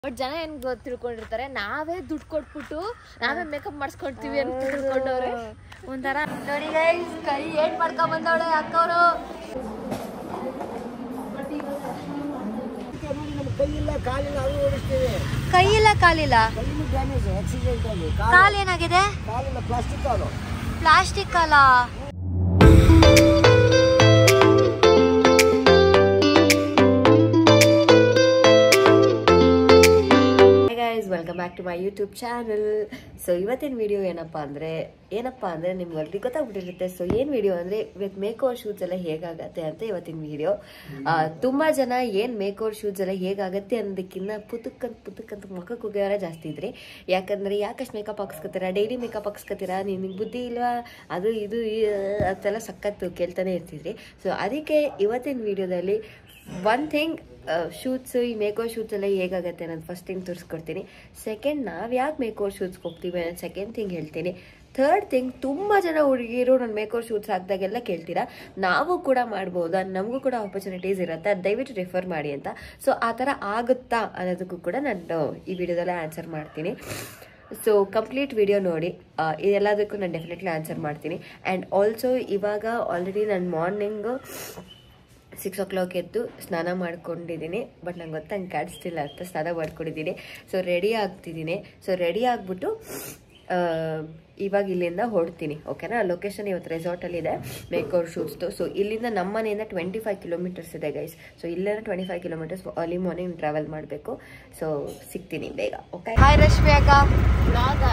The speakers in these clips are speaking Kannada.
ಬಟ್ ಜನ ಏನ್ ಗೊತ್ ತಿಳ್ಕೊಂಡಿರ್ತಾರೆ ನಾವೇ ದುಡ್ಡು ಕೊಟ್ಬಿಟ್ಟು ನಾವೇ ಮೇಕಪ್ ಮಾಡಿಸ್ಕೊಳ್ತೀವಿ ಅಂತ ತಿಳ್ಕೊಂಡವ್ರೆ ಒಂಥರ ನೋಡಿ ಗೈಸ್ ಕೈ ಏಟ್ ಮಾಡ್ಕೊಂಡ್ ಬಂದವಳೆ ಅಕ್ಕವರು ಕೈಯಿಲ್ಲ ಕಾಲಿಲ್ಲ ಅದು ಓಡಿಸ್ತೇವೆ ಕೈ ಇಲ್ಲ ಕಾಲಿಲ್ಲ ಕೈಯಿನ ಡ್ಯಾಮೇಜ್ ಆಕ್ಸಿಡೆಂಟ್ ಆಗಿ ಕಾಲ್ ಏನಾಗಿದೆ ಕಾಲಿಲ್ಲ ಪ್ಲಾಸ್ಟಿಕ್ ಕಾಲು ಪ್ಲಾಸ್ಟಿಕ್ ಅಲ್ಲ guys welcome back to my YouTube channel so ಇವತ್ತಿನ ವಿಡಿಯೋ ಏನಪ್ಪ ಅಂದರೆ ಏನಪ್ಪ ಅಂದರೆ ನಿಮ್ಗೆ ಆಲ್ರೆಡಿ ಗೊತ್ತಾಗ್ಬಿಟ್ಟಿರುತ್ತೆ ಸೊ ಏನು ವಿಡಿಯೋ ಅಂದರೆ ಇವತ್ತು ಮೇಕ್ ಓವರ್ ಶೂಟ್ಸ್ ಎಲ್ಲ ಹೇಗಾಗತ್ತೆ ಅಂತ ಇವತ್ತಿನ ವಿಡಿಯೋ ತುಂಬ ಜನ ಏನು ಮೇಕ್ ಓವರ್ ಶೂಟ್ಸ್ ಎಲ್ಲ ಹೇಗಾಗತ್ತೆ ಅನ್ನೋದಕ್ಕಿಂತ ಪುತಕ್ಕಂತ ಪುತಕ್ಕಂತ ಮುಖಕ್ಕೆ ಉಗಿಯೋರೇ ಜಾಸ್ತಿ ಇದ್ರಿ ಯಾಕಂದರೆ ಯಾಕಷ್ಟು ಮೇಕಪ್ ಹಾಕ್ಸ್ಕೊತೀರಾ ಡೈಲಿ ಮೇಕಪ್ ಹಾಕ್ಸ್ಕೊತೀರಾ ನಿಮಗೆ ಬುದ್ಧಿ ಇಲ್ವಾ ಅದು ಇದು ಈ ಅಂತೆಲ್ಲ ಸಖತ್ತು ಕೇಳ್ತಾನೆ ಇರ್ತಿದ್ರಿ ಸೊ ಅದಕ್ಕೆ ಇವತ್ತಿನ ವಿಡಿಯೋದಲ್ಲಿ ಒನ್ ಥಿಂಗ್ ಶೂಟ್ಸ್ ಈ ಮೇಕೋ ಶೂಟ್ಸ್ ಎಲ್ಲ ಹೇಗಾಗತ್ತೆ ನಾನು ಫಸ್ಟ್ ಥಿಂಗ್ ತೋರಿಸ್ಕೊಡ್ತೀನಿ ಸೆಕೆಂಡ್ ನಾವು ಯಾಕೆ ಮೇಕೋ ಶೂಟ್ಸ್ಗೆ ಹೋಗ್ತೀವಿ ಅನ್ನೋ ಸೆಕೆಂಡ್ ಥಿಂಗ್ ಹೇಳ್ತೀನಿ ಥರ್ಡ್ ಥಿಂಗ್ ತುಂಬ ಜನ ಹುಡುಗಿರು ನಾನು ಮೇಕೋ ಶೂಟ್ಸ್ ಹಾಕಿದಾಗೆಲ್ಲ ಕೇಳ್ತೀರಾ ನಾವು ಕೂಡ ಮಾಡ್ಬೋದಾ ನಮಗೂ ಕೂಡ ಆಪರ್ಚುನಿಟೀಸ್ ಇರುತ್ತೆ ಅದ್ ದಯವಿಟ್ಟು ರಿಫರ್ ಮಾಡಿ ಅಂತ ಸೊ ಆ ಥರ ಆಗುತ್ತಾ ಅನ್ನೋದಕ್ಕೂ ಕೂಡ ನಾನು ಈ ವಿಡಿಯೋದಲ್ಲೇ ಆನ್ಸರ್ ಮಾಡ್ತೀನಿ ಸೊ ಕಂಪ್ಲೀಟ್ ವಿಡಿಯೋ ನೋಡಿ ಆ, ಇದೆಲ್ಲದಕ್ಕೂ ನಾನು ಡೆಫಿನೆಟ್ಲಿ ಆನ್ಸರ್ ಮಾಡ್ತೀನಿ ಆ್ಯಂಡ್ ಆಲ್ಸೋ ಇವಾಗ ಆಲ್ರೆಡಿ ನಾನು ಮಾರ್ನಿಂಗು ಸಿಕ್ಸ್ ಓ ಕ್ಲಾಕ್ ಎದ್ದು ಸ್ನಾನ ಮಾಡ್ಕೊಂಡಿದ್ದೀನಿ ಬಟ್ ನಂಗೆ ಗೊತ್ತ ಹಂಗೆ ಕಾಣಿಸ್ತಿಲ್ಲ ಅಂತ ಸ್ನಾನ ಮಾಡ್ಕೊಂಡಿದ್ದೀನಿ ಸೊ ರೆಡಿ ಆಗ್ತಿದ್ದೀನಿ ಸೊ ರೆಡಿ ಆಗಿಬಿಟ್ಟು ಇವಾಗ ಇಲ್ಲಿಂದ ಹೊರಡ್ತೀನಿ ಓಕೆನಾ ಲೊಕೇಶನ್ ಇವತ್ತು ರೆಸಾರ್ಟಲ್ಲಿ ಇದೆ ಮೇಕೌರ್ ಶೂಟ್ಸ್ದು ಸೊ ಇಲ್ಲಿಂದ ನಮ್ಮ ಮನೆಯಿಂದ ಟ್ವೆಂಟಿ ಫೈವ್ ಕಿಲೋಮೀಟರ್ಸ್ ಇದೆ ಗೈಸ್ ಸೊ ಇಲ್ಲಿಂದ twenty five kilometres early morning travel ಮಾಡಬೇಕು ಸೊ ಸಿಗ್ತೀನಿ ಬೇಗ ಓಕೆ ಹಾಯ್ ರಶ್ಮಿ ಅಕ್ಕ ಬ್ಲಾಗ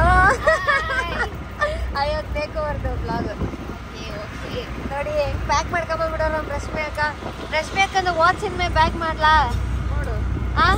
ಐವತ್ತು ಬೇಕು ಬರ್ದು ಬ್ಲಾಗ್ ನೋಡಿ ಪ್ಯಾಕ್ ಮಾಡ್ಕೊಂಬಂದ್ಬಿಡೋ ನಮ್ಮ ರಶ್ಮಿ ಅಕ್ಕ ರಶ್ಮಿ ಅಕ್ಕಂದು ವಾಚ್ ಇನ್ಮೆ ಪ್ಯಾಕ್ ಮಾಡ್ಲಾ ನೋಡು ಆ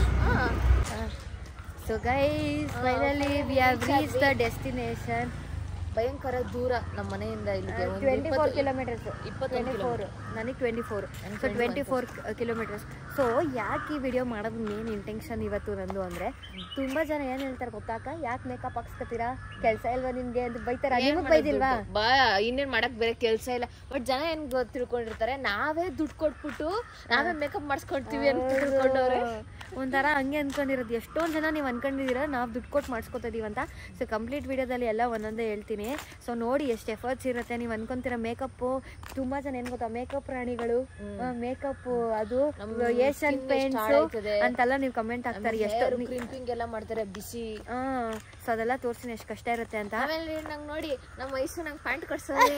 so guys finally we have reach the destination ಭಯಂಕರ ದೂರ ನಮ್ಮ ಮನೆಯಿಂದ ಇಲ್ಲಿಗೆ ಒಂದು ಟ್ವೆಂಟಿ ಫೋರ್ ಇಪ್ಪತ್ತು- ಕಿಲೋಮೀಟರ್ಸ್ ಇಪ್ಪತ್ತೊಂದು ಟ್ವೆಂಟಿ ಫೋರ್ ನನಗೆ twenty four so twenty four kilometres so ಯಾಕೆ ಈ ವಿಡಿಯೋ ಮಾಡೋದು ಮೇನ್ ಇಂಟೆನ್ಷನ್ ಇವತ್ತು ನಂದು ಅಂದರೆ ತುಂಬ ಜನ ಏನು ಹೇಳ್ತಾರೆ ಗೊತ್ತಾಕ ಯಾಕೆ ಮೇಕಪ್ ಹಾಕ್ಸ್ಕೊತೀರಾ ಕೆಲಸ ಇಲ್ವಾ ನಿಮಗೆ ಅಂತ ಬೈತಾರ ಏನ್ ನಿಮಗೆ ಮಾಡೋದು ಬೈದಿಲ್ವಾ ದುಡ್ಡು? ಬಾ ಇನ್ನೇನ್ ಮಾಡಕ್ ಬೇರೆ ಕೆಲ್ಸ ಇಲ್ಲ ಬಟ್ ಜನ ಏನ್ ಗೊತ್ ತಿಳ್ಕೊಂಡಿರ್ತಾರೆ ನಾವೇ ದುಡ್ಡು ಕೊಟ್ಬಿಟ್ಟು ನಾವೇ ಮೇಕಪ್ ಮಾಡಿಸ್ಕೊಳ್ತೀವಿ ಅಂತ ತಿಳ್ಕೊಂಡವ್ರೆ ಒಂಥರ ಹಂಗೆ ಅನ್ಕೊಂಡಿರೋದು ಎಷ್ಟೊಂದು ಜನ ನೀವು ಅನ್ಕೊಂಡಿದ್ದೀರಾ ನಾವು ದುಡ್ಡು ಕೊಟ್ಟು ಮಾಡಿಸ್ಕೊತಾ ಇದೀವಿ ಅಂತ ಸೊ ಕಂಪ್ಲೀಟ್ ವಿಡಿಯೋದಲ್ಲಿ ಎಲ್ಲ ಒಂದೊಂದೇ ಹೇಳ್ತೀನಿ ಸೊ ನೋಡಿ ಎಷ್ಟು ಎಫರ್ಟ್ಸ್ ಇರುತ್ತೆ ನೀವು ಅನ್ಕೊಂತೀರ ಮೇಕಪ್ಪು ತುಂಬ ಜನ ಏನು ಗೊತ್ತಾ ಮೇಕಪ್ ರಾಣಿಗಳು ಮೇಕಪ್ ಅದು ನಮ್ಮ ಏಷ್ಯನ್ skin ಪೇಂಟ್ಸ್ ಎಷ್ಟು ಹಾಳಾಯ್ತದೆ. ಅಂತೆಲ್ಲ ನೀವು ಕಮೆಂಟ್ ಹಾಕ್ತಾರೆ ಎಷ್ಟು ಕ್ರಿಂಪಿಂಗ್ ಎಲ್ಲ ಮಾಡ್ತಾರೆ ಬಿಸಿ ಹಾಂ ಸೊ ಅದೆಲ್ಲ ತೋರಿಸ್ತೀನಿ ಎಷ್ಟು ಕಷ್ಟ ಇರುತ್ತೆ ಅಂತ ಆಮೇಲೆ ನಂಗೆ ನೋಡಿ ನಮ್ಮ ವಯಸ್ಸು ನಂಗೆ ಪ್ಯಾಂಟ್ ಕಟ್ಸೋದೇ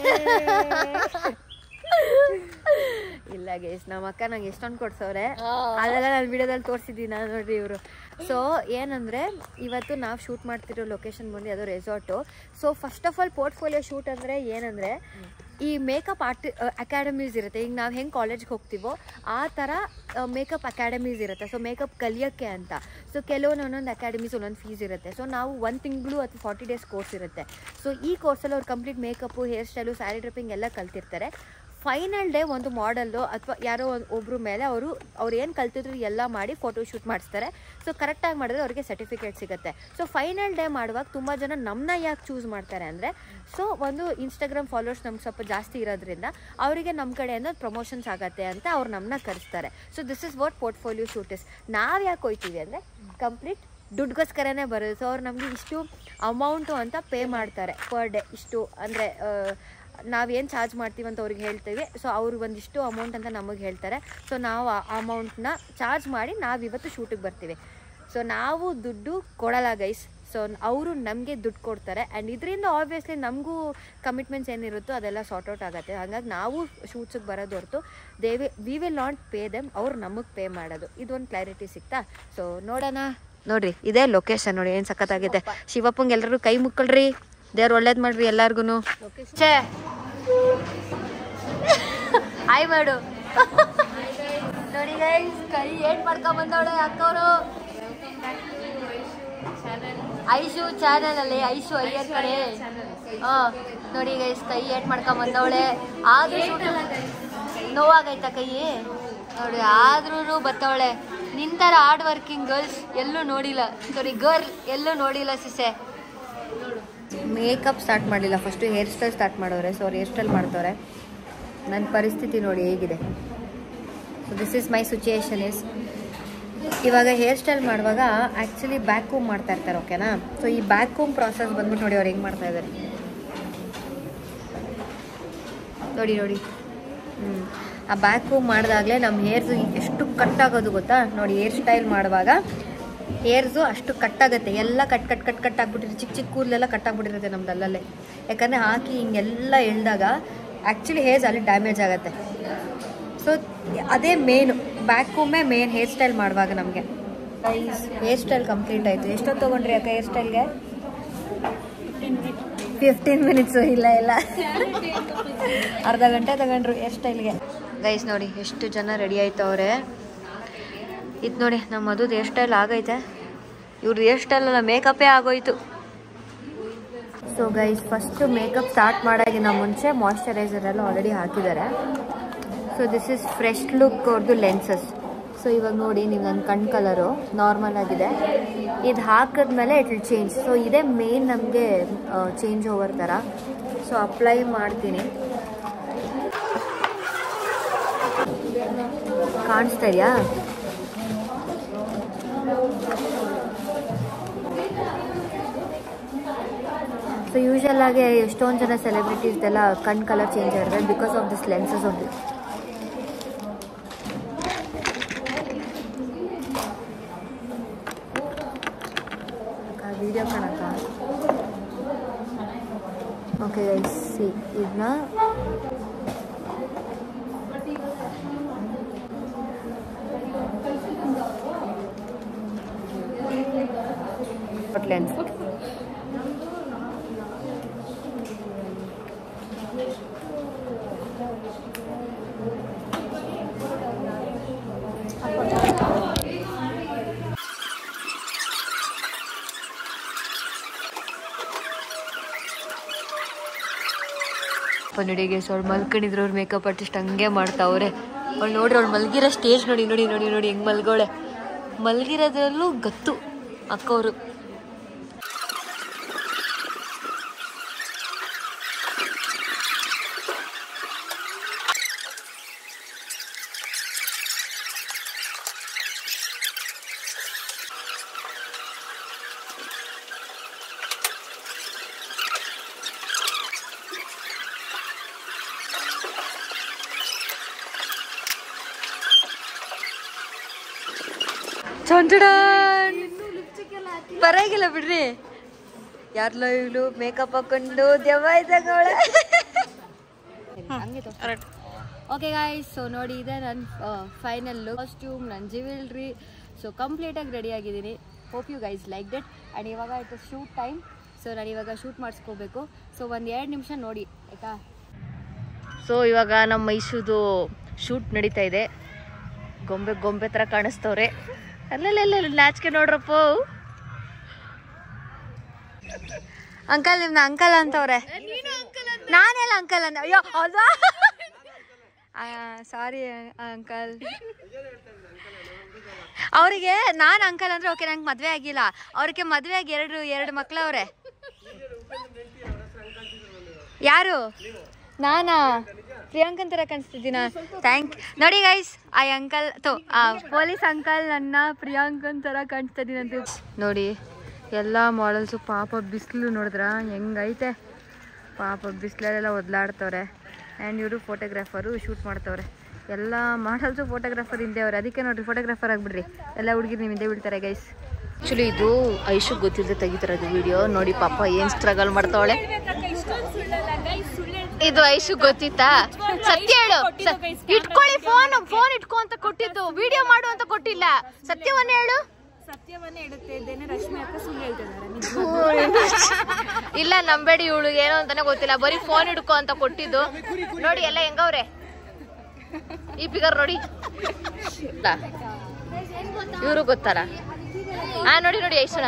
ಇಲ್ಲ ಗೇಸ್ ನಮ್ಮ ಅಕ್ಕ ನಂಗೆ ಎಷ್ಟೊಂದು ಕೊಡ್ಸವ್ರೆ ಆ. ಅದೆಲ್ಲ ನಾನು ವಿಡಿಯೋದಲ್ಲಿ ತೋರಿಸಿದ್ದೀನಿ ನಾನು ನೋಡ್ರಿ ಇವರು ಸೊ ಏನಂದರೆ ಇವತ್ತು ನಾವು ಶೂಟ್ ಮಾಡ್ತಿರೋ ಲೊಕೇಶನ್ ಬಂದು ಅದು resort so first of all portfolio shoot ಅಂದರೆ ಏನಂದರೆ ಈ ಮೇಕಪ್ ಆರ್ಟಿ ಅಕಾಡೆಮೀಸ್ ಇರುತ್ತೆ ಈಗ ನಾವು ಹೆಂಗೆ ಕಾಲೇಜ್ಗೆ ಹೋಗ್ತೀವೋ ಆ ಥರ ಮೇಕಪ್ ಅಕಾಡೆಮೀಸ್ ಇರುತ್ತೆ ಸೊ ಮೇಕಪ್ ಕಲಿಯೋಕ್ಕೆ ಅಂತ ಸೊ ಕೆಲವೊಂದು ಒಂದೊಂದು ಅಕಾಡೆಮೀಸ್ ಒಂದೊಂದು ಫೀಸ್ ಇರುತ್ತೆ ಸೊ ನಾವು ಒಂದು ತಿಂಗಳು ಅಥವಾ ಫಾರ್ಟಿ ಡೇಸ್ ಕೋರ್ಸ್ ಇರುತ್ತೆ ಸೊ ಈ ಕೋರ್ಸಲ್ಲಿ ಅವ್ರು complete makeup hairstyle sari draping ಎಲ್ಲ ಕಲ್ತಿರ್ತಾರೆ ಫೈನಲ್ ಡೇ ಒಂದು ಮಾಡಲ್ಲು ಅಥವಾ ಯಾರೋ ಒಂದು ಒಬ್ಬರು ಮೇಲೆ ಅವರು ಅವ್ರು ಏನು ಕಲ್ತಿದ್ರು ಎಲ್ಲ ಮಾಡಿ ಫೋಟೋ ಶೂಟ್ ಮಾಡಿಸ್ತಾರೆ ಸೊ ಕರೆಕ್ಟಾಗಿ ಮಾಡಿದ್ರೆ ಅವ್ರಿಗೆ ಸರ್ಟಿಫಿಕೇಟ್ ಸಿಗುತ್ತೆ ಸೊ ಫೈನಲ್ ಡೇ ಮಾಡುವಾಗ ತುಂಬ ಜನ ನಮ್ಮನ್ನ ಯಾಕೆ ಚೂಸ್ ಮಾಡ್ತಾರೆ ಅಂದರೆ ಸೊ ಒಂದು ಇನ್ಸ್ಟಾಗ್ರಾಮ್ ಫಾಲೋವರ್ಸ್ ನಮ್ಗೆ ಸ್ವಲ್ಪ ಜಾಸ್ತಿ ಇರೋದ್ರಿಂದ ಅವರಿಗೆ ನಮ್ಮ ಕಡೆಯಿಂದ ಪ್ರಮೋಷನ್ಸ್ ಆಗತ್ತೆ ಅಂತ ಅವ್ರು ನಮ್ಮನ್ನ ಕರೆಸ್ತಾರೆ so this is what portfolio shoot is ನಾವು ಯಾಕೆ ಹೋಯ್ತೀವಿ ಅಂದರೆ ಕಂಪ್ಲೀಟ್ ದುಡ್ಡುಗೋಸ್ಕರನೇ ಬರೋದು ಸೊ ಅವ್ರು ನಮಗೆ ಇಷ್ಟು ಅಮೌಂಟು ಅಂತ ಪೇ ಮಾಡ್ತಾರೆ ಪರ್ ಡೇ ಇಷ್ಟು ಅಂದರೆ ನಾವೇನು ಚಾರ್ಜ್ ಮಾಡ್ತೀವಿ ಅಂತ ಅವ್ರಿಗೆ ಹೇಳ್ತೀವಿ ಸೊ ಅವ್ರು ಒಂದಿಷ್ಟು ಅಮೌಂಟ್ ಅಂತ ನಮಗೆ ಹೇಳ್ತಾರೆ ಸೊ ನಾವು ಆ ಅಮೌಂಟ್ನ ಚಾರ್ಜ್ ಮಾಡಿ ನಾವು ಇವತ್ತು ಶೂಟಿಗೆ ಬರ್ತೀವಿ ಸೊ ನಾವು ದುಡ್ಡು ಕೊಡಲ್ಲ ಗೈಸ್ ಸೊ ಅವರು ನಮಗೆ ದುಡ್ಡು ಕೊಡ್ತಾರೆ ಆ್ಯಂಡ್ ಇದರಿಂದ ಆಬ್ವಿಯಸ್ಲಿ ನಮಗೂ ಕಮಿಟ್ಮೆಂಟ್ಸ್ ಏನಿರುತ್ತೋ ಅದೆಲ್ಲ ಸಾರ್ಟ್ ಔಟ್ ಆಗುತ್ತೆ ಹಾಗಾಗಿ ನಾವು ಶೂಟ್ಸಿಗೆ ಬರೋದು ಹೊರತು they we we will not pay them ಅವ್ರು ನಮಗೆ ಪೇ ಮಾಡೋದು ಇದೊಂದು ಕ್ಲಾರಿಟಿ ಸಿಗ್ತಾ ಸೊ ನೋಡೋಣ ನೋಡ್ರಿ ಇದೇ ಲೊಕೇಶನ್ ನೋಡಿ ಏನು ಸಖತ್ತಾಗಿದೆ ಶಿವಪ್ಪಂಗೆ ಎಲ್ಲರೂ ಕೈ ಮುಕ್ಕಳ್ರಿ ದೇವ್ರು ಒಳ್ಳೇದು ಮಾಡ್ರಿ ಎಲ್ಲಾರ್ಗು ಛೇ ಆಯ್ ಮಾಡು ನೋಡಿ ಗೈಸ್ ಕೈ ಏಟ್ ಮಾಡ್ಕೊಂಡ್ ಬಂದವಳೆ ಅಕ್ಕವರು ಐಶು ಚಾನಲ್ ಅಲ್ಲಿ ಐಶು ಅಯ್ಯರ್ ಕಡೆ ಹಾ ನೋಡಿ ಗೈಸ್ ಕೈ ಏಟ್ ಮಾಡ್ಕೊಂಡ್ ಬಂದವಳೆ ಆದ್ರೂ ನೋವಾಗೈತಾ ಕೈ ನೋಡಿ ಆದ್ರೂ ಬತ್ತವಳೆ ನಿಂತರ ಹಾರ್ಡ್ ವರ್ಕಿಂಗ್ ಗರ್ಲ್ಸ್ ಎಲ್ಲೂ ನೋಡಿಲ್ಲ ಸಾರಿ ಗರ್ಲ್ ಎಲ್ಲೂ ನೋಡಿಲ್ಲ ಸಿಸೆ ಮೇಕಪ್ ಸ್ಟಾರ್ಟ್ ಮಾಡಲಿಲ್ಲ ಫಸ್ಟು ಹೇರ್ ಸ್ಟೈಲ್ ಸ್ಟಾರ್ಟ್ ಮಾಡೋರೆ ಸೊ ಅವ್ರು ಹೇರ್ ಸ್ಟೈಲ್ ಮಾಡ್ತವ್ರೆ ನನ್ನ ಪರಿಸ್ಥಿತಿ ನೋಡಿ ಹೇಗಿದೆ so this is my situation is ಇವಾಗ ಹೇರ್ ಸ್ಟೈಲ್ ಮಾಡುವಾಗ ಆ್ಯಕ್ಚುಲಿ ಬ್ಯಾಕ್ ಕೂಮ್ ಮಾಡ್ತಾ ಇರ್ತಾರೆ ಓಕೆನಾ ಸೊ ಈ ಬ್ಯಾಕ್ ಕೂಮ್ ಪ್ರಾಸೆಸ್ ಬಂದ್ಬಿಟ್ಟು ನೋಡಿ ಅವ್ರು ಹೆಂಗೆ ಮಾಡ್ತಾ ಇದ್ದಾರೆ ನೋಡಿ ನೋಡಿ ಹ್ಞೂ ಆ ಬ್ಯಾಕ್ ಕೂಮ್ ಮಾಡಿದಾಗಲೇ ನಮ್ಮ ಹೇರ್ಸು ಎಷ್ಟು ಕಟ್ ಆಗೋದು ಗೊತ್ತಾ ನೋಡಿ ಹೇರ್ ಸ್ಟೈಲ್ ಮಾಡುವಾಗ ಹೇರ್ಸು ಅಷ್ಟು ಕಟ್ ಆಗುತ್ತೆ ಎಲ್ಲ ಕಟ್ ಕಟ್ ಕಟ್ ಕಟ್ ಆಗ್ಬಿಟ್ಟಿರುತ್ತೆ ಚಿಕ್ಕ ಚಿಕ್ಕ ಕೂದಲೆಲ್ಲ ಕಟ್ ಆಗ್ಬಿಟ್ಟಿರುತ್ತೆ ನಮ್ದು ಅಲ್ಲಲ್ಲೇ ಯಾಕಂದರೆ ಹಾಕಿ ಹಿಂಗೆಲ್ಲ ಎಳ್ದಾಗ ಆ್ಯಕ್ಚುಲಿ ಹೇರ್ಸ್ ಅಲ್ಲಿ ಡ್ಯಾಮೇಜ್ ಆಗುತ್ತೆ ಸೊ ಅದೇ ಮೇನು ಬ್ಯಾಕ್ ಕೂಮೇ ಮೇನ್ ಹೇರ್ ಸ್ಟೈಲ್ ಮಾಡುವಾಗ ನಮಗೆ ಹೇರ್ ಸ್ಟೈಲ್ ಕಂಪ್ಲೀಟ್ ಆಯಿತು ಎಷ್ಟೊತ್ತು ತೊಗೊಂಡ್ರಿ ಅಕ್ಕ ಹೇರ್ ಸ್ಟೈಲ್ಗೆ ಫಿಫ್ಟೀನ್ ಮಿನಿಟ್ಸು ಇಲ್ಲ ಇಲ್ಲ ಅರ್ಧ ಗಂಟೆ ತಗೊಂಡ್ರು ಹೇರ್ ಸ್ಟೈಲ್ಗೆ ಗೈಸ್ ನೋಡಿ ಎಷ್ಟು ಜನ ರೆಡಿ ಆಯ್ತವ್ರೆ ಇದು ನೋಡಿ ನಮ್ಮ ಮದುದು ಹೇರ್ ಸ್ಟೈಲ್ ಆಗೈತೆ ಇವ್ರದ್ದು ಹೇರ್ ಸ್ಟೈಲ್ ಅಲ್ಲ ಮೇಕಪ್ಪೇ ಆಗೋಯ್ತು so guys first makeup start ಮಾಡೋಕ್ಕಿಂತ ಮುಂಚೆ ಮಾಯ್ಶ್ಚರೈಸರ್ ಎಲ್ಲ ಆಲ್ರೆಡಿ ಹಾಕಿದ್ದಾರೆ so this is fresh look ಅವ್ರದ್ದು ಲೆನ್ಸಸ್ ಸೊ ಇವಾಗ ನೋಡಿ ನೀವು ನನ್ನ ಕಣ್ ಕಲರು ನಾರ್ಮಲ್ ಆಗಿದೆ ಇದು ಹಾಕಿದ್ಮೇಲೆ ಇಟ್ ವಿಲ್ ಚೇಂಜ್ ಸೊ ಇದೇ ಮೇನ್ ನಮಗೆ ಚೇಂಜ್ ಓವರ್ ಥರ ಸೊ ಅಪ್ಲೈ ಮಾಡ್ತೀನಿ ಕಾಣಿಸ್ತಾ ಇದೆಯಾ ಸೊ ಯೂಶಲ್ ಆಗಿ ಎಷ್ಟೊಂದು ಜನ ಸೆಲೆಬ್ರಿಟೀಸ್ದೆಲ್ಲ ಕಣ್ ಕಲರ್ ಚೇಂಜ್ ಆಗಿರುತ್ತೆ because of this lenses of video ಕಾಣಕ್ಕ ಓಕೆ ಗೈಸ್ ಸಿ ಇದನ್ನ ಲೆನ್ಸ್ ಪನ್ನಡಿಗೆ ಅವಳು ಮಲ್ಕೊಂಡಿದ್ರು ಅವ್ರು ಮೇಕಪ್ ಆರ್ಟಿಸ್ಟ್ ಹಂಗೆ ಮಾಡ್ತಾವ್ರೆ ಅವ್ಳು ನೋಡ್ರಿ ಅವ್ಳು ಮಲ್ಗಿರೋ ಸ್ಟೇಜ್ ನೋಡಿ ನೋಡಿ ನೋಡಿ ನೋಡಿ ಹೆಂಗ್ ಮಲ್ಗೋಳೆ ಮಲ್ಗಿರೋದ್ರಲ್ಲೂ ಗತ್ತು ಅಕ್ಕವರು ಚೊಂಚಡಾನ್ ಪರವಾಗಿಲ್ಲ ಬಿಡ್ರಿ ಯಾರ್ಲೋ ಇವಳು ಮೇಕಪ್ ಹಾಕೊಂಡು ದೆವ್ವ ಇದ್ದಂಗವಳೆ ಓಕೆ ಗಾಯ್ಸ್ ಸೊ ನೋಡಿ ಇದೆ ನನ್ನ ಫೈನಲ್ ಕಾಸ್ಟ್ಯೂಮ್ ನನ್ನ ಜಿವೆಲ್ರಿ ಸೊ ಕಂಪ್ಲೀಟಾಗಿ ರೆಡಿ ಆಗಿದ್ದೀನಿ hope you guys like that and ಇವಾಗ ಇಟ್ ಶೂಟ್ ಟೈಮ್ ಸೊ ನಾನು ಇವಾಗ ಶೂಟ್ ಮಾಡಿಸ್ಕೋಬೇಕು ಸೊ ಒಂದು ಎರಡು ನಿಮಿಷ ನೋಡಿ ಆಯಿತಾ ಸೊ ಇವಾಗ ನಮ್ಮ ಮೈಸೂದು ಶೂಟ್ ನಡೀತಾ ಇದೆ ಗೊಂಬೆ ಗೊಂಬೆ ಥರ ಕಾಣಿಸ್ತವ್ರೆ ಅಲ್ಲೆಲ್ಲ ನಾಚಿಕೆ ನೋಡ್ರಪ್ಪ ಅಂಕಲ್ ನಿಮ್ನ ಅಂಕಲ್ ಅಂತವ್ರೆ ನಾನೆಲ್ಲ ಅಂಕಲ್ ಅಂದ ಅಯ್ಯೋ ಹೌದಾ ಸಾರಿ ಅಂಕಲ್ ಅವರಿಗೆ ನಾನು ಅಂಕಲ್ ಅಂದ್ರೆ ಓಕೆ ನಂಗೆ ಮದುವೆ ಆಗಿಲ್ಲ ಅವ್ರಿಗೆ ಮದುವೆ ಆಗಿ ಎರಡು ಎರಡು ಮಕ್ಳವ್ರೆ ಯಾರು ನಾನಾ ಪ್ರಿಯಾಂಕನ್ ಥರ ಕಾಣಿಸ್ತಿದ್ದೀನ ಥ್ಯಾಂಕ್ ನೋಡಿ ಗೈಸ್ ಆ ಅಂಕಲ್ ತೋ ಆ ಪೊಲೀಸ್ ಅಂಕಲ್ ನನ್ನ ಪ್ರಿಯಾಂಕನ್ ಥರ ಕಾಣಿಸ್ತಾ ಇದ್ದೀನಂತ ನೋಡಿ ಎಲ್ಲ ಮಾಡಲ್ಸು ಪಾಪ ಬಿಸಿಲು ನೋಡಿದ್ರ ಹೆಂಗೈತೆ ಪಾಪ ಬಿಸಿಲಲ್ಲೆಲ್ಲ ಒದ್ಲಾಡ್ತವ್ರೆ ಆ್ಯಂಡ್ ಇವರು ಫೋಟೋಗ್ರಾಫರು ಶೂಟ್ ಮಾಡ್ತವ್ರೆ ಎಲ್ಲ ಮಾಡಲ್ಸು ಫೋಟೋಗ್ರಾಫರ್ ಹಿಂದೆ ಅವ್ರೆ ಅದಕ್ಕೆ ನೋಡ್ರಿ ಫೋಟೋಗ್ರಾಫರ್ ಆಗಿಬಿಡ್ರಿ ಎಲ್ಲ ಹುಡುಗಿರು ನಿಮ್ಮ ಹಿಂದೆ ಬಿಡ್ತಾರೆ ಗೈಸ್ ಆಕ್ಚುಲಿ ಇದು ಐಶು ಗೊತ್ತಿಲ್ಲದೆ ತೆಗಿತಿರೋದು ವಿಡಿಯೋ ನೋಡಿ ಪಾಪ ಏನ್ ಸ್ಟ್ರಗಲ್ ಮಾಡ್ತಾವಳೆ ಇದು ಐಶು ಗೊತ್ತಿತ್ತಾ ಸತ್ಯ ಹೇಳು ಸ- ಇಟ್ಕೊಳ್ಳಿ ಫೋನ್ ಫೋನ್ ಇಟ್ಕೊ ಅಂತ ಕೊಟ್ಟಿದ್ದು ವಿಡಿಯೋ ಮಾಡು ಅಂತ ಕೊಟ್ಟಿಲ್ಲ ಸತ್ಯವನ್ನ ಹೇಳು ಸತ್ಯವನ್ನೇ ಹೇಳುತ್ತೆ ಇದ್ದೇನೆ ರಶ್ಮಿ ಅಕ್ಕ ಸುಳ್ಳು ಹೇಳ್ತಿದ್ದಾರೆ ಇಲ್ಲ ನಂಬೇಡಿ ಇವಳು ಏನೋ ಅಂತಾನೆ ಗೊತ್ತಿಲ್ಲ ಬರೀ ಫೋನ್ ಹಿಡ್ಕೊ ಅಂತ ಕೊಟ್ಟಿದ್ದು ನೋಡಿ ಎಲ್ಲ ಹೆಂಗವ್ರೆ ಈ ಫಿಗರ್ ನೋಡಿ ಇವರು ಗೊತ್ತಾರ ಹಾ ನೋಡಿ ನೋಡಿ ಐಶ್ವರ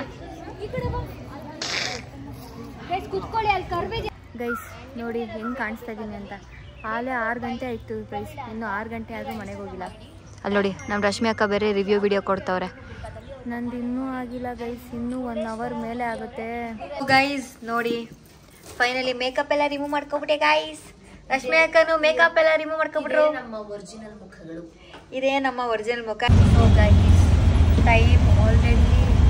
ಗೈಸ್ ನೋಡಿ ಹೆಂಗೆ ಕಾಣಿಸ್ತಾ ಇದ್ದೀನಿ ಅಂತ ಆಲೇ ಆರು ಗಂಟೆ ಆಯಿತು ಗೈಸ್ ಇನ್ನು ಆರು ಗಂಟೆ ಆದರೂ ಮನೆಗೆ ಹೋಗಿಲ್ಲ ಅಲ್ಲಿ ನೋಡಿ ನಮ್ಮ ರಶ್ಮಿ ಅಕ್ಕ ಬೇರೆ ರಿವ್ಯೂ ವಿಡಿಯೋ ಕೊಡ್ತವ್ರೆ ನಂದು ಇನ್ನೂ ಆಗಿಲ್ಲ ಗೈಸ್ ಇನ್ನೂ ಒನ್ ಅವರ್ ಮೇಲೆ ಆಗುತ್ತೆ ಗೈಸ್ ನೋಡಿ ಫೈನಲಿ ಮೇಕಪ್ ಎಲ್ಲ ರಿಮೂವ್ ಮಾಡ್ಕೊಬಿಟ್ಟೆ ಗೈಸ್ ರಶ್ಮಿ ಅಕ್ಕನು ಮೇಕಪ್ ಎಲ್ಲ ರಿಮೂವ್ ಮಾಡ್ಕೊಬಿಟ್ರು ನಮ್ಮ ಒರಿಜಿನಲ್ ಮುಖಗಳು ಇದೇ ನಮ್ಮ ಒರಿಜಿನಲ್ ಮುಖ so guys time already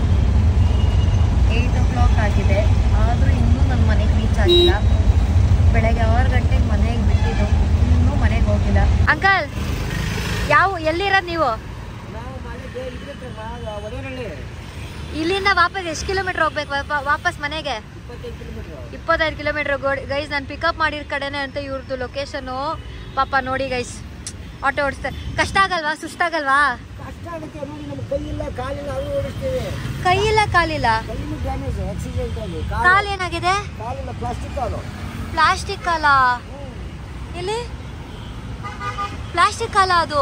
eight o'clock ಆಗಿದೆ ಆದರೂ ಇನ್ನೂ ನನ್ನ ಮನೆಗೆ ರೀಚ್ ಆಗಿಲ್ಲ ಬೆಳಗ್ಗೆ ಆರು ಗಂಟೆಗೆ ಮನೆಗೆ ಬಿಟ್ಟಿದ್ದು ಇನ್ನೂ ಮನೆಗೆ ಹೋಗಿಲ್ಲ ಅಂಕಲ್ ಯಾವ ಎಲ್ಲಿರೋದು ನೀವು ನಾವು ಮನೆಗೆ ಇದ್ರೆ ಒಡೆಯರಲ್ಲಿ ಇಲ್ಲಿಂದ ವಾಪಸ್ ಎಷ್ಟು ಕಿಲೋಮೀಟರ್ ಹೋಗ್ಬೇಕು ವಾಪ- ವಾಪಸ್ ಮನೆಗೆ ಇಪ್ಪತ್ತೈದು ಕಿಲೋಮೀಟ್ರ್ ಇಪ್ಪತ್ತೈದು ಕಿಲೋಮೀಟರ್ ಗೈಸ್ ನಾನು ಪಿಕಪ್ ಮಾಡಿದ ಕಡೆನೇ ಅಂತ ಇವ್ರದ್ದು ಲೊಕೇಶನು ಪಾಪ ನೋಡಿ ಗೈಸ್ ಆಟೋ ಓಡಿಸ್ತಾರೆ ಕಷ್ಟ ಆಗಲ್ವಾ ಸುಸ್ತಾಗಲ್ವಾ ಕಷ್ಟ ಆಗುತ್ತೆ ನೋಡಿ ನಮ್ಮ ಕೈ ಇಲ್ಲ ಕಾಲಿಲ್ಲ ಅದು ಓಡಿಸ್ತೀವಿ ಕೈ ಇಲ್ಲ ಕಾಲಿಲ್ಲ ಕೈನು ಡ್ಯಾಮೇಜ್ ಆಕ್ಸಿಡೆಂಟ್ ಅಲ್ಲಿ ಕಾಲು ಏನಾಗಿದೆ ಕಾಲಿಲ್ಲ ಪ್ಲಾಸ್ಟಿಕ್ ಕಾಲು ಪ್ಲಾಸ್ಟಿಕ್ ಅಲ್ಲ ಎಲ್ಲಿ ಪ್ಲಾಸ್ಟಿಕ್ ಅಲ್ಲ ಅದು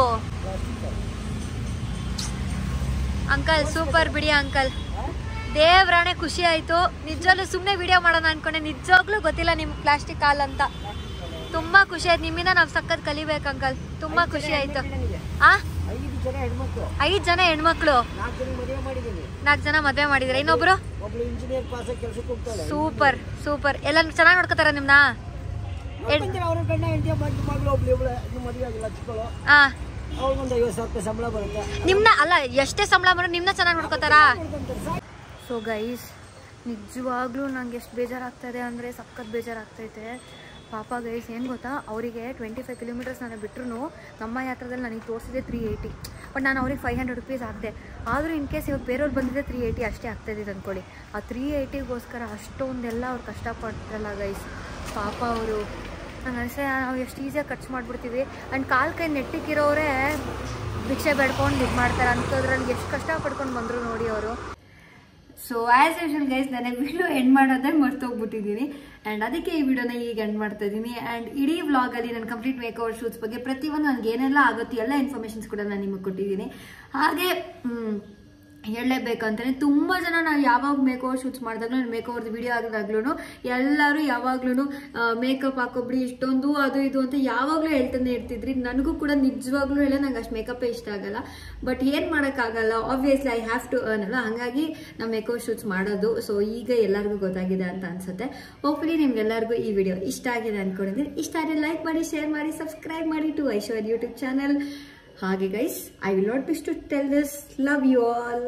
ಅಂಕಲ್ ಸೂಪರ್ ಬಿಡಿ ಅಂಕಲ್ ದೇವ್ರಾಣೆ ಖುಷಿ ಆಯ್ತು ನಿಜವಾಗ್ಲೂ ಸುಮ್ಮನೆ ವಿಡಿಯೋ ಮಾಡೋಣ ಅನ್ಕೊಂಡೆ ನಿಜವಾಗ್ಲೂ ಗೊತ್ತಿಲ್ಲ ನಿಮ್ಗೆ ಪ್ಲಾಸ್ಟಿಕ್ ಕಾಲ್ ಅಂತ ತುಂಬಾ ಖುಷಿ ಆಯ್ತು ನಿಮ್ಮಿಂದ ನಾವು ಸಖತ್ ಕಲಿಬೇಕು ಅಂಕಲ್ ತುಂಬಾ ಖುಷಿ ಆಯ್ತು ಆ ಐದು ಜನ ಹೆಣ್ಮಕ್ಳು ಐದ್ ಜನ ಹೆಣ್ಮಕ್ಳು ನಾಲ್ಕು ಜನ ಮದುವೆ ಮಾಡಿದ್ದೀನಿ ನಾಲ್ಕು ಜನ ಮದ್ವೆ ಮಾಡಿದ್ರೆ ಇನ್ನೊಬ್ರು ಒಬ್ಳು ಇಂಜಿನಿಯರ್ ಪಾಸ್ ಆಗಿ ಕೆಲಸಕ್ಕೆ ಹೋಗ್ತಾಳೆ ಸೂಪರ್ ಸೂಪರ್ ಎಲ್ಲ ಚೆನ್ನಾಗಿ ನೋಡ್ಕೋತಾರ ನಿಮ್ನ ನೋಡ್ಕೊಂತೀರ ಅವ್ರ ಗಂಡ ಹೆಂಡತಿ ಮಗ ಮಗಳು ಒಬ್ಳು ಇವಳು ಇನ್ನು ಮದುವೆ ಆಗಿಲ್ಲ ಚಿಕ್ಕಳು ಆ ಅವ್ಳಿಗೊಂದು ಐವತ್ತು ಸಾವಿರ ರೂಪಾಯಿ ಸಂಬಳ ಬರುತ್ತೆ ನಿಮ್ನ ಅಲ್ಲ ಎಷ್ಟೇ ಸಂಬಳ ಬರೋ ನಿಮ್ನ ಚೆನ್ನಾಗಿ ನೋಡ್ಕೋತಾರಾ ನೋಡ್ಕೊಂತಾರೆ ಸಾಕು. ಸೊ ಗೈಸ್ ನಿಜವಾಗ್ಲೂ ನಂಗೆ ಎಷ್ಟು ಬೇಜಾರಾಗ್ತಾಯಿದೆ ಅಂದರೆ ಸಖತ್ ಬೇಜಾರಾಗ್ತೈತೆ ಪಾಪ ಗೈಸ್ ಏನು ಗೊತ್ತಾ ಅವರಿಗೆ ಟ್ವೆಂಟಿ ಫೈವ್ ಕಿಲೋಮೀಟರ್ಸ್ ನಾನು ಬಿಟ್ಟರು ನಮ್ಮ ಯಾತ್ರದಲ್ಲಿ ನನಗೆ ತೋರಿಸಿದೆ ತ್ರೀ ಏಯ್ಟಿ ಬಟ್ ನಾನು ಅವ್ರಿಗೆ ಫೈವ್ ಹಂಡ್ರೆಡ್ ರುಪೀಸ್ ಹಾಕಿದೆ ಆದರೂ ಇನ್ ಕೇಸ್ ಇವಾಗ ಬೇರೆಯವ್ರು ಬಂದಿದ್ದೆ ತ್ರೀ ಏಯ್ಟಿ ಅಷ್ಟೇ ಆಗ್ತಾಯಿದ್ದಿದ್ದು ಅಂದ್ಕೊಳ್ಳಿ ಆ ತ್ರೀ ಏಯ್ಟಿಗೋಸ್ಕರ ಅಷ್ಟೊಂದೆಲ್ಲ ಅವ್ರು ಕಷ್ಟಪಡ್ತಾರಲ್ಲ ಗೈಸ್ ಪಾಪ ಅವರು ನಂಗೆ ಅನಿಸೆ ನಾವು ಎಷ್ಟು ಈಸಿಯಾಗಿ ಖರ್ಚು ಮಾಡಿಬಿಡ್ತೀವಿ ಆ್ಯಂಡ್ ಕಾಲು ಕೈ ನೆಟ್ಟಿಗಿರೋರೇ ಭಿಕ್ಷೆ ಬೇಡ್ಕೊಂಡು ಇದು ಮಾಡ್ತಾರೆ ಅಂಥದ್ರಲ್ಲಿ ಎಷ್ಟು ಕಷ್ಟ ಪಡ್ಕೊಂಡು ಬಂದರು ನೋಡಿ ಅವರು ಸೊ ಆಸ್ ಯೂಶಲ್ ಗೈಸ್ ನಾನು ವಿಡಿಯೋ ಎಂಡ್ ಮಾಡೋದೇ ಮರ್ತೋಗ್ಬಿಟ್ಟಿದ್ದೀನಿ ಆ್ಯಂಡ್ ಅದಕ್ಕೆ ಈ ವಿಡಿಯೋನ ಈಗ ಎಂಡ್ ಮಾಡ್ತಾ ಇದ್ದೀನಿ ಆ್ಯಂಡ್ ಇಡೀ ವ್ಲಾಗಲ್ಲಿ ನಾನು ಕಂಪ್ಲೀಟ್ ಮೇಕ್ ಓವರ್ ಶೂಟ್ಸ್ ಬಗ್ಗೆ ಪ್ರತಿಯೊಂದು ನನಗೆ ಏನೆಲ್ಲ ಆಗುತ್ತೆ ಎಲ್ಲ ಇನ್ಫಾರ್ಮೇಷನ್ಸ್ ಕೂಡ ನಾನು ನಿಮಗೆ ಕೊಟ್ಟಿದ್ದೀನಿ ಹಾಗೆ ಮ್, ಹೇಳಲೇಬೇಕಂತಲೇ ತುಂಬ ಜನ ನಾವು ಯಾವಾಗ ಮೇಕ್ ಓವರ್ ಶೂಟ್ಸ್ ಮಾಡಿದಾಗಲೂ ಮೇಕ್ ಓವರ್ದು ವಿಡಿಯೋ ಆಗಿದಾಗ್ಲೂ ಎಲ್ಲರೂ ಯಾವಾಗ್ಲೂ ಮೇಕಪ್ ಹಾಕೊಬಿಡಿ ಇಷ್ಟೊಂದು ಅದು ಇದು ಅಂತ ಯಾವಾಗಲೂ ಹೇಳ್ತಾನೆ ಇರ್ತಿದ್ರಿ ನನಗೂ ಕೂಡ ನಿಜವಾಗ್ಲೂ ಹೇಳ ನಂಗೆ ಅಷ್ಟು ಮೇಕಪ್ಪೇ ಇಷ್ಟ ಆಗಲ್ಲ ಬಟ್ ಏನು ಮಾಡೋಕ್ಕಾಗಲ್ಲ obviously I have to earn ಅಲ್ಲ ಹಾಗಾಗಿ ನಾವು ಮೇಕ್ ಓವರ್ ಶೂಟ್ಸ್ ಮಾಡೋದು ಸೊ ಈಗ ಎಲ್ಲರಿಗೂ ಗೊತ್ತಾಗಿದೆ ಅಂತ ಅನ್ಸುತ್ತೆ ಹೋಪ್ಫುಲಿ ನಿಮ್ಗೆಲ್ಲರಿಗೂ ಈ ವಿಡಿಯೋ ಇಷ್ಟ ಆಗಿದೆ ಅನ್ಕೊಂಡಿದ್ದೀನಿ ಇಷ್ಟ ಆದರೆ ಲೈಕ್ ಮಾಡಿ ಶೇರ್ ಮಾಡಿ ಸಬ್ಸ್ಕ್ರೈಬ್ ಮಾಡಿ ಟು ಐಶ್ವರ್ ಯೂಟ್ಯೂಬ್ ಚಾನಲ್ ಹಾಗೆ guys I will not miss to tell this love you all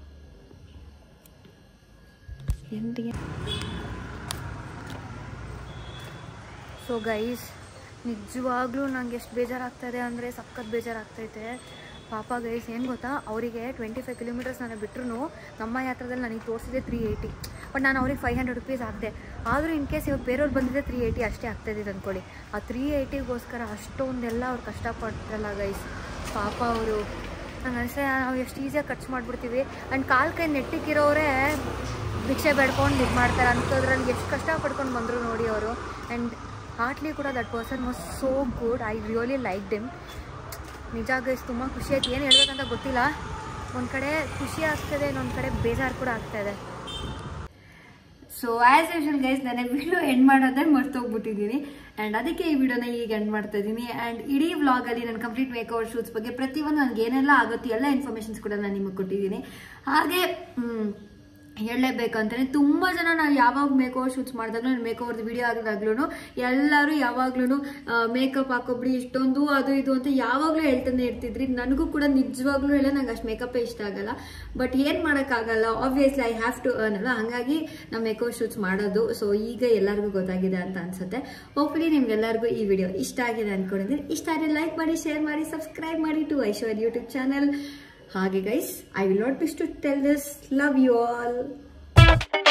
so guys ನಿಜವಾಗ್ಲೂ ನಂಗೆ ಎಷ್ಟು ಬೇಜಾರಾಗ್ತಾಯಿದೆ ಅಂದರೆ ಸಖತ್ ಬೇಜಾರಾಗ್ತೈತೆ ಪಾಪ ಗೈಸ್ ಏನು ಗೊತ್ತಾ ಅವರಿಗೆ ಟ್ವೆಂಟಿ ಫೈವ್ ಕಿಲೋಮೀಟರ್ಸ್ ನಾನು ಬಿಟ್ಟರು ನಮ್ಮ ಯಾತ್ರದಲ್ಲಿ ನನಗೆ ತೋರಿಸಿದೆ ತ್ರೀ ಏಯ್ಟಿ ಬಟ್ ನಾನು ಅವ್ರಿಗೆ ಫೈವ್ ಹಂಡ್ರೆಡ್ ರುಪೀಸ್ ಹಾಕಿದೆ ಆದರೂ ಇನ್ ಕೇಸ್ ಇವಾಗ ಬೇರೆಯವ್ರು ಬಂದಿದ್ದೆ ತ್ರೀ ಏಯ್ಟಿ ಅಷ್ಟೇ ಆಗ್ತಾಯಿದ್ದಿದ್ದು ಅಂದ್ಕೊಳ್ಳಿ ಆ ತ್ರೀ ಏಯ್ಟಿಗೋಸ್ಕರ ಅಷ್ಟೊಂದೆಲ್ಲ ಅವ್ರು ಕಷ್ಟಪಡ್ತಾರಲ್ಲ ಗೈಸ್ ಪಾಪ ಅವರು ನಂಗೆ ಅನಿಸೆ ನಾವು ಎಷ್ಟು ಈಸಿಯಾಗಿ ಖರ್ಚು ಮಾಡಿಬಿಡ್ತೀವಿ ಆ್ಯಂಡ್ ಕಾಲು ಕೈ ನೆಟ್ಟಿಗಿರೋರೇ ಭಿಕ್ಷೆ ಬೇಡ್ಕೊಂಡು ಇದು ಮಾಡ್ತಾರೆ ಅಂಥದ್ರಲ್ಲಿ ಎಷ್ಟು ಕಷ್ಟ ಪಡ್ಕೊಂಡು ಬಂದರು ನೋಡಿ ಅವರು ಆ್ಯಂಡ್ ಹಾರ್ಟ್ಲಿ ಕೂಡ that person was so good I really like them ನಿಜ ಗೈಸ್ ತುಂಬ ಖುಷಿ ಆಯ್ತು ಏನು ಹೇಳ್ಬೇಕಂತ ಗೊತ್ತಿಲ್ಲ ಒಂದು ಕಡೆ ಖುಷಿ ಆಗ್ತದೆ ಇನ್ನೊಂದು ಕಡೆ ಬೇಜಾರು ಕೂಡ ಆಗ್ತಾಯಿದೆ ಸೊ ಆಸ್ ಯೂಶಲ್ ಗೈಸ್ ನಾನು ವಿಡಿಯೋ ಎಂಡ್ ಮಾಡೋದೇ ಮರ್ತೋಗ್ಬಿಟ್ಟಿದ್ದೀನಿ ಆ್ಯಂಡ್ ಅದಕ್ಕೆ ಈ ವಿಡಿಯೋನ ಈಗ ಎಂಡ್ ಮಾಡ್ತಾ ಇದ್ದೀನಿ ಆ್ಯಂಡ್ ಇಡೀ ವ್ಲಾಗಲ್ಲಿ ನಾನು ಕಂಪ್ಲೀಟ್ ಮೇಕ್ ಓವರ್ ಶೂಟ್ಸ್ ಬಗ್ಗೆ ಪ್ರತಿಯೊಂದು ನನಗೆ ಏನೆಲ್ಲ ಆಗುತ್ತೆ ಎಲ್ಲ ಇನ್ಫಾರ್ಮೇಷನ್ಸ್ ಕೂಡ ನಾನು ನಿಮಗೆ ಕೊಟ್ಟಿದ್ದೀನಿ ಹಾಗೆ ಮ್, ಹೇಳಲೇಬೇಕಂತಲೇ ತುಂಬ ಜನ ನಾವು ಯಾವಾಗ ಮೇಕ್ ಓವರ್ ಶೂಟ್ಸ್ ಮಾಡಿದಾಗಲೂ ಮೇಕ್ ಓವರ್ದು ವಿಡಿಯೋ ಆಗಿದಾಗ್ಲೂ ಎಲ್ಲರೂ ಯಾವಾಗ್ಲೂ ಮೇಕಪ್ ಹಾಕೊಬಿಡಿ ಇಷ್ಟೊಂದು ಅದು ಇದು ಅಂತ ಯಾವಾಗಲೂ ಹೇಳ್ತಾನೆ ಇರ್ತಿದ್ರಿ ನನಗೂ ಕೂಡ ನಿಜವಾಗ್ಲೂ ಹೇಳ ನಂಗೆ ಅಷ್ಟು ಮೇಕಪ್ಪೇ ಇಷ್ಟ ಆಗಲ್ಲ ಬಟ್ ಏನು ಮಾಡೋಕ್ಕಾಗಲ್ಲ obviously I have to earn ಅಲ್ಲ ಹಾಗಾಗಿ ನಾವು ಮೇಕ್ ಓವರ್ ಶೂಟ್ಸ್ ಮಾಡೋದು ಸೊ ಈಗ ಎಲ್ಲರಿಗೂ ಗೊತ್ತಾಗಿದೆ ಅಂತ ಅನ್ಸುತ್ತೆ ಹೋಪ್ಫುಲಿ ನಿಮ್ಗೆಲ್ಲರಿಗೂ ಈ ವಿಡಿಯೋ ಇಷ್ಟ ಆಗಿದೆ ಅನ್ಕೊಂಡಿದ್ದೀನಿ ಇಷ್ಟ ಆದರೆ ಲೈಕ್ ಮಾಡಿ ಶೇರ್ ಮಾಡಿ ಸಬ್ಸ್ಕ್ರೈಬ್ ಮಾಡಿ ಟು ಐಶ್ವರ್ ಯೂಟ್ಯೂಬ್ ಚಾನಲ್ ಹಾಗೆ guys I will not miss to tell this love you all